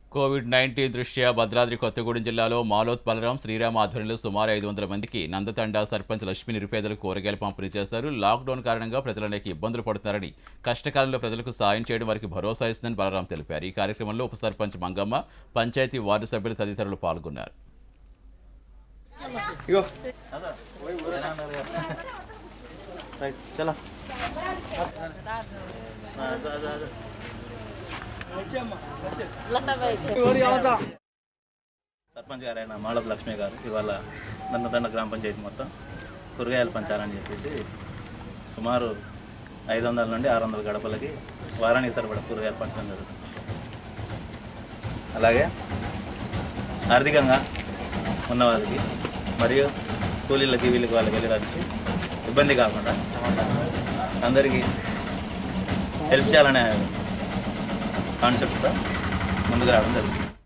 Covid nineteen దృష్ట్యా భద్రాద్రి కొత్తగూడెం జిల్లాలో మాలోత్ బలరాం శ్రీరామ్ ఆధ్వర్యంలో సుమారు ఐదు వందల మందికి నందతండా సర్పంచ్ లక్ష్మి నిరుపేదలకు కూరగాయలు పంపిణీ చేస్తారు లాక్డౌన్ కారణంగా ప్రజలు అనేక ఇబ్బందులు పడుతున్నారని కష్టకాలంలో ప్రజలకు సాయం చేయడం వారికి భరోసా ఇస్తుందని బలరాం తెలిపారు ఈ కార్యక్రమంలో ఉప సర్పంచ్ మంగమ్మ పంచాయతీ వార్డు సభ్యులు తదితరులు పాల్గొన్నారు ఇగో చలో సర్పంచ్ గారు అయిన మాళవ లక్ష్మి గారు ఇవాళ దండదండ గ్రామ పంచాయతీ మొత్తం కూరగాయలు పంచాలని చెప్పేసి సుమారు ఐదు వందల నుండి ఆరు వందల గడపలకి వారానికి సరిపడా కూరగాయలు పంచడం జరుగుతుంది అలాగే ఆర్థికంగా ఉన్నవారికి మరియు కూలీలకి వీళ్ళకి వాళ్ళకి వెళ్ళడానికి ఇబ్బంది కాకుండా అందరికీ హెల్ప్ చేయాలనే కాన్సెప్ట్తో ముందుకు రావడం జరుగుతుంది